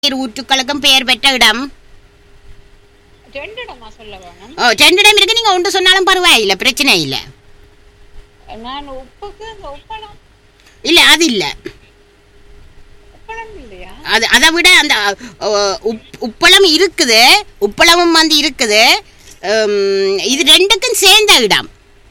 நீர் ஊற்றுக்களுக்கும் பெயர் பெற்ற இடம் ரெண்டு இடமா சொல்ல வேணும் ஓ ரெண்டு இடம் இருக்கு நீங்க ஒன்று சொன்னாலும் பரவாயில்லை பிரச்சனை இல்லை நான் உப்புக்கு அந்த உப்பளம் இல்ல அது இல்ல உப்பளம் இல்லையா அது அதை விட அந்த அ, உப் உப்பளம் இருக்குது உப்பளமும் வந்து இருக்குது உம், இது ரெண்டுக்கும் சேர்ந்த இடம்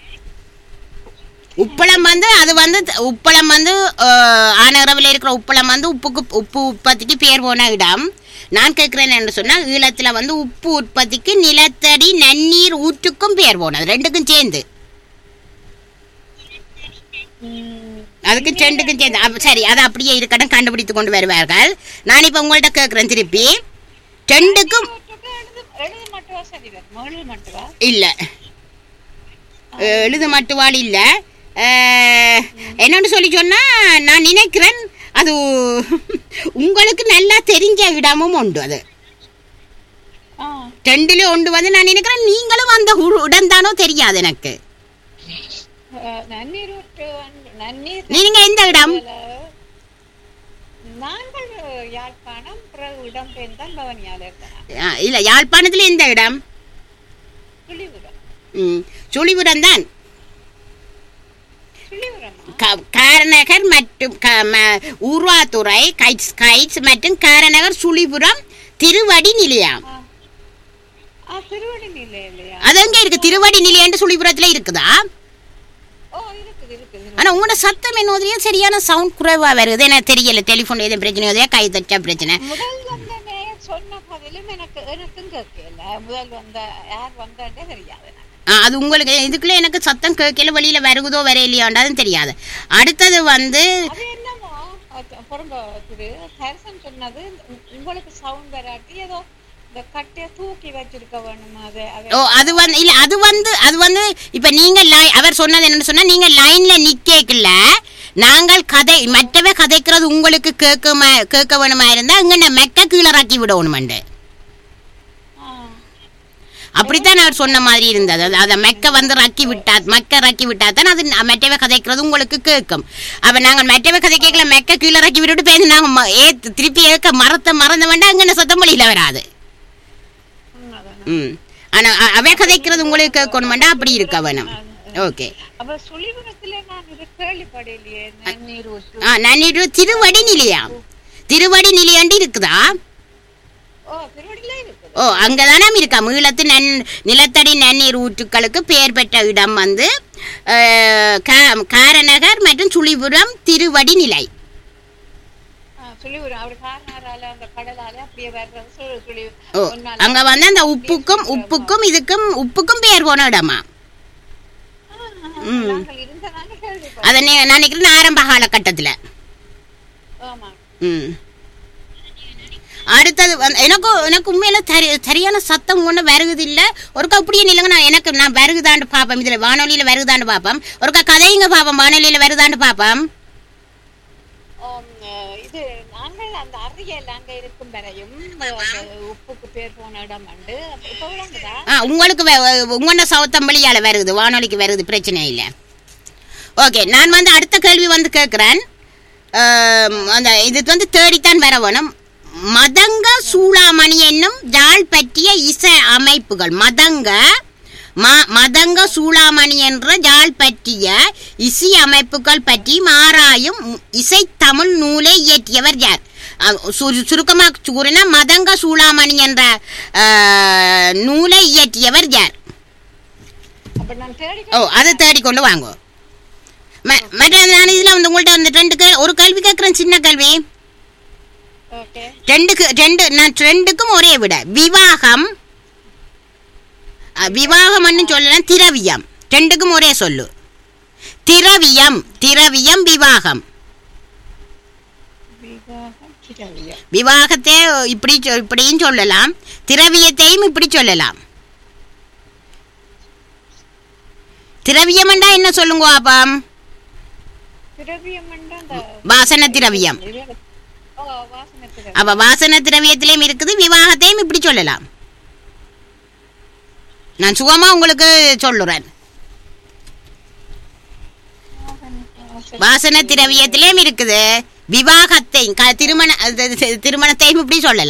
உப்பளம் வந்து அது வந்து உப்பளம் வந்து ஆனரவில் இருக்கிற உப்பளம் வந்து உப்புக்கு உப்பு உற்பத்திக்கு பேர் போன இடம் நான் கேட்கிறேன் என்று சொன்னால் ஈழத்தில் வந்து உப்பு உற்பத்திக்கு நிலத்தடி நன்னீர் ஊற்றுக்கும் பேர் போனது ரெண்டுக்கும் சேர்ந்து ம், அதுக்கு ரெண்டுக்கும் சேர்ந்து அப்ப சரி அது அப்படியே இருக்கட்டும் கண்டுபிடித்து கொண்டு வருவார்கள் நான் இப்போ உங்கள்கிட்ட கேட்குறேன் திருப்பி ரெண்டுக்கும் ஊற்றுக்கு எழுது எழுது மட்டுவா சரி வரும் எழுது மட்டுவா இல்லை எழுது மட்டுவாள் இல்லை என்னன்னு சொல்லி சொன்னா நான் நினைக்கிறேன் அது உங்களுக்கு நல்லா தெரிஞ்ச இடமும் உண்டு அது ஆ ரெண்டுல ஒன்று வந்து நான் நினைக்கிறேன் நீங்களும் அந்த உ- இடம் தானோ தெரியாது எனக்கு அஹ், நன்னீர் ஊற்று வந்து- நன்னீர் நீங்க எந்த இடம் ஊற்றுல நாங்கள் யாழ்ப்பாணம் பிறகு இடம்பெயர்ந்தான் பவனியால இருக்கிறேன் ஆ, இல்ல யாழ்ப்பாணத்துல எந்த இடம் சுழிபுரம் ம், சுழிபுரம் தான் சுழிபுரமா க- காரநகர் மற்றும் க- ம- ஊர்வாத்துறை கைட்ஸ் கைட்ஸ் மற்றும் காரநகர் சுழிபுரம் திருவடி நிலையம் ஆ. ஆ திருவடி நிலை இல்லையா அது எங்க இருக்கு திருவடி நிலையம்னு சுழிபுரத்துல இருக்குதா ஓ இருக்குது இருக்குது ஆனா உங்களோட சத்தம் என்னோதையும் சரியான சவுண்ட் குறைவா வருது எனக்கு தெரியல டெலிஃபோன் எதுவும் பிரச்சனை கை தச்சா பிரச்சனை முதல் வந்த நேயர் சொன்ன பதிலும் எனக்கு எனக்கும் கேட்கல முதல் வந்த யார் வந்தாண்டே தெரியாது எனக்கு. ஆ, அது உங்களுக்கு இதுக்குள்ள எனக்கு சத்தம் கேட்கல வெளியில வருகுதோ வரையிலையாண்டாதும் தெரியாது அடுத்தது வந்து அது என்னமோ அது பொறுங்க திரு ஹரிசன் சொன்னது உ- உங்களுக்கு சவுண்ட் வராட்டி ஏதோ இந்த கட்டையை தூக்கி வச்சிருக்க வேணும் அது அது ஓ அது வந்து இல்ல அது வந்து அது வந்து இப்ப நீங்க லை- அவர் சொன்னது என்னன்னு சொன்னா நீங்க லைன்ல நிக்கல நாங்கள் கதை மற்றவ கதைக்கிறது உங்களுக்கு கேட்க கேட்க வேணுமா இருந்தா இங்க மெக்க கீழே ராக்கி விடணுமெண்டு ஆ. அப்படித்தான் அவர் சொன்ன மாதிரி இருந்தது அது- அதை மெக்க வந்து ரக்கி விட்டா மெக்க ரக்கி விட்டா தான் அது ந- மெட்டவை கதைக்கிறது உங்களுக்கு கேட்கும் அப்ப நாங்கள் மெட்டவை கதை கேட்கல மெக்க கீழே ரக்கி விட்டுட்டு பேருந்து நாங்க ம- ஏ திருப்பி ஏற்க மரத்தை மறந்த வேண்டாம் அங்கே சத்தம் மொழியில வராது உண்மைதான். ம் ஆனா அ- அவ கதைக்கிறது உங்களுக்கு கேட்கணுமெண்டா அப்படி இருக்க வேணும் ஓகே அப்ப சுழிபுரத்துல நான் இது கேள்விப்படையிலையே நன்னீர் ஊற்று ஆ நான் இது திருவடி நிலையம் திருவடி நிலையண்டு இருக்குதா ஓ திருவடியில இருக்குது ஓ அங்கதானே இருக்கா மீளத்து நன் நிலத்தடி நன்னீர் ஊற்றுக்களுக்கு பெயர் பெற்ற இடம் வந்து அஹ், கா- காரநகர் மற்றும் சுழிபுரம் திருவடி நிலை ஆ, சுழிபுரம் அவர் காரணால அந்த கடலால அப்படியே வர்றது சுழி சுழி ஓ ஒன்னால அங்க வந்து அந்த உப்புக்கும் உப்புக்கும் இதுக்கும் உப்புக்கும் பெயர் போன இடமா ம். நாங்கள் இருந்ததாங்க கேள்விப்பட்டோம் அதை நீ- நான் நினைக்கிறேன் ஆரம்ப காலகட்டத்துல ஆமா ம் அடுத்தது வந்து எனக்கு எனக்கு உண்மையில சரி சரியான சத்தம் ஒன்று வருகுது இல்லை ஒருக்கா அப்படியே நில்லுங்க நான் எனக்கு நான் வருகுதாண்டு பார்ப்பேன் இதில் வானொலியில் வருகுதாண்டு பார்ப்போம் ஒருக்கா கதையுங்க பார்ப்போம் வானொலியில் வருதாண்டு பார்ப்போம் ஆம், அஹ், இது நாங்கள் அந்த அரியல் அங்க இருக்கும் வரையும் அந்த உப்புக்கு பேர் போன இடம் உண்டு இப்ப விளங்குதா ஆ உங்களுக்கு உங்களோட சவுத்தம் வெளியால் வருது வானொலிக்கு வருது பிரச்சனை இல்லை ஓகே நான் வந்து அடுத்த கேள்வி வந்து கேட்குறேன் அந்த இது வந்து தேடித்தான் வர வேணும் மதங்க சூளாமணி என்னும் யாழ் பற்றிய இசை அமைப்புகள் மதங்க ம மதங்க சூளாமணி என்ற யாழ் பற்றிய இசை அமைப்புகள் பற்றி மாறாயும் இசை தமிழ் நூலை இயற்றியவர் யார் சுருக்கமாக கூறினா மதங்க சூளாமணி என்ற அஹ், நூலை இயற்றியவர் யார் அப்ப நான் தேடி ஓ அதை தேடிக்கொண்டு வாங்கோ ம- மற்ற நான் இதில் வந்து உங்கள்கிட்ட வந்து ரெண்டு கே ஒரு கேள்வி கேட்குறேன் சின்ன கேள்வி ஓகே ரெண்டுக்கு ரெண்டு நான் ரெண்டுக்கும் ஒரே விட விவாகம் அஹ், விவாகம்னு சொல்லலாம் திரவியம் ரெண்டுக்கும் ஒரே சொல்லு திரவியம் திரவியம் விவாகம் விவாகம் திரவியம் விவாகத்தை இப்படி சொ- இப்படியும் சொல்லலாம் திரவியத்தையும் இப்படி சொல்லலாம் திரவியம்ண்டா என்ன சொல்லுங்க பாப்பம் திரவியம் அந்த வாசன திரவியம் ஓ வாசனை திரவியம் அப்ப வாசன திரவியத்திலையும் இருக்குது விவாகத்தையும் இப்படி சொல்லலாம் நான் சுகமா உங்களுக்கு சொல்லுறேன் வாசன திரவியத்திலையும் இருக்குது விவாகத்தை க- திருமண அது- அது- திருமணத்தையும் இப்படி சொல்லலாம்